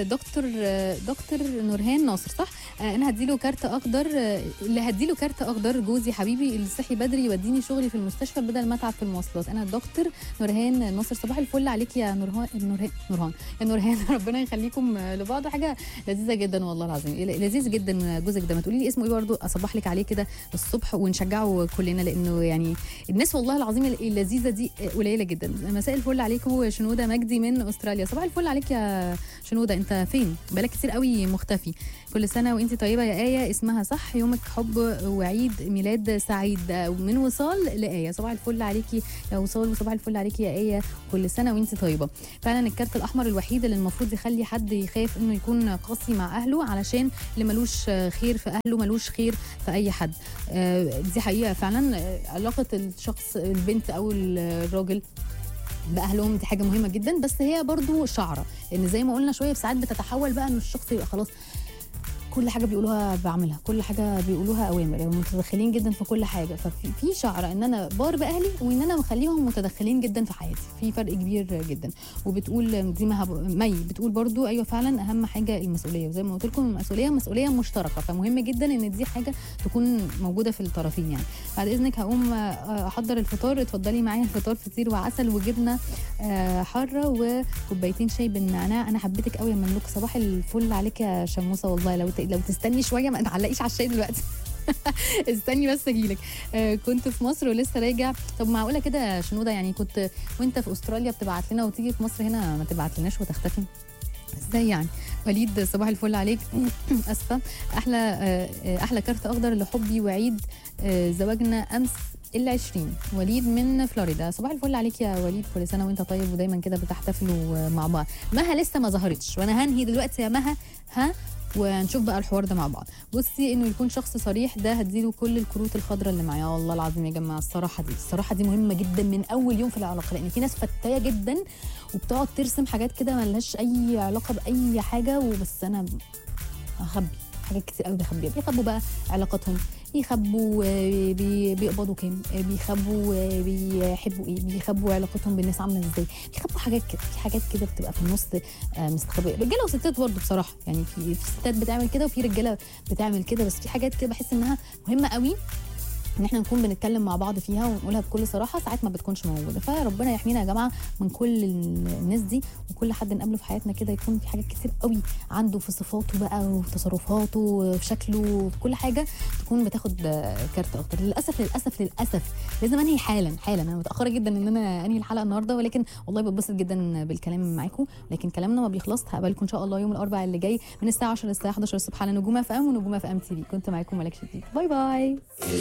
دكتور دكتور نورهان ناصر صح آه، انا هديله كارت اخضر آه، اللي هديله كارت اخضر جوزي حبيبي اللي صحي بدري يوديني شغلي في المستشفى بدل ما اتعب في المواصلات انا دكتور نورهان ناصر صباح الفل عليك يا نورهان نورهان نورهان يا نورهان ربنا يخليكم آه، لبعض حاجه لذيذه جدا والله العظيم لذيذ جدا جوزك ده ما تقولي لي اسمه ايه برضه اصبح لك عليه كده الصبح ونشجعه كلنا لانه يعني الناس والله العظيم اللذيذه دي قليله جدا مساء الفل عليكم شنوده مجدي من استراليا صباح الفل عليك يا شنوده انت فين بقالك كتير قوي مختفي كل سنه وانت طيبه يا ايه اسمها صح يومك حب وعيد ميلاد سعيد من وصال لايه صباح الفل عليكي يا وصال وصباح الفل عليكي يا ايه كل سنه وانت طيبه فعلا الكارت الاحمر الوحيد اللي المفروض يخلي حد يخاف انه يكون قاسي مع اهله علشان اللي ملوش خير في اهله ملوش خير في اي حد آه، دي حقيقه فعلا آه، علاقه الشخص البنت او الراجل باهلهم دي حاجه مهمه جدا بس هي برضو شعره لان زي ما قلنا شويه ساعات بتتحول بقى ان الشخص يبقى خلاص كل حاجه بيقولوها بعملها كل حاجه بيقولوها اوامر يعني متدخلين جدا في كل حاجه ففي في شعره ان انا بار باهلي وان انا مخليهم متدخلين جدا في حياتي في فرق كبير جدا وبتقول دي مها مي بتقول برضو ايوه فعلا اهم حاجه المسؤوليه وزي ما قلت لكم المسؤوليه مسؤوليه مشتركه فمهم جدا ان دي حاجه تكون موجوده في الطرفين يعني بعد اذنك هقوم آه، احضر الفطار اتفضلي معايا الفطار فطير وعسل وجبنه آه، حاره وكوبايتين شاي بالنعناع انا حبيتك قوي يا مملوك صباح الفل عليك يا شموسه والله لو ت- لو تستني شويه ما تعلقيش على الشاي دلوقتي استني بس اجيلك آه كنت في مصر ولسه راجع طب معقوله كده يا شنوده يعني كنت وانت في استراليا بتبعت لنا وتيجي في مصر هنا ما تبعت لناش وتختفي ازاي يعني وليد صباح الفل عليك اسفه احلى آه، آه، احلى كارت اخضر لحبي وعيد آه، زواجنا امس العشرين وليد من فلوريدا صباح الفل عليك يا وليد كل سنه وانت طيب ودايما كده بتحتفلوا آه، مع بعض مها لسه ما ظهرتش وانا هنهي دلوقتي يا مها ها ونشوف بقى الحوار ده مع بعض بصي انه يكون شخص صريح ده هديله كل الكروت الخضراء اللي معايا والله العظيم يا جماعه الصراحه دي الصراحه دي مهمه جدا من اول يوم في العلاقه لان في ناس فتايه جدا وبتقعد ترسم حاجات كده ملهاش اي علاقه باي حاجه وبس انا هخبي حاجات كتير قوي بيخبيها بيخبوا بقى علاقاتهم بيخبوا آه، بي- بيقبضوا كام آه، بيخبوا آه، بيحبوا ايه بيخبوا علاقتهم بالناس عامله ازاي بيخبوا حاجات كده في حاجات كده بتبقى في النص آه، مستخبيه رجاله وستات برضه بصراحه يعني في في ستات بتعمل كده وفي رجاله بتعمل كده بس في حاجات كده بحس انها مهمه قوي ان احنا نكون بنتكلم مع بعض فيها ونقولها بكل صراحه ساعات ما بتكونش موجوده فربنا يحمينا يا جماعه من كل الناس دي وكل حد نقابله في حياتنا كده يكون في حاجات كتير قوي عنده في صفاته بقى وفي تصرفاته وفي شكله وفي كل حاجه تكون بتاخد آه، كارت اخضر للاسف للاسف للاسف لازم انهي حالا حالا انا متاخره جدا ان انا انهي الحلقه النهارده ولكن والله بتبسط جدا بالكلام معاكم لكن كلامنا ما بيخلص هقابلكم ان شاء الله يوم الاربعاء اللي جاي من الساعه 10 للساعه 11 الصبح على نجوم اف ام ونجوم اف ام تي في كنت معاكم ملك شديد باي باي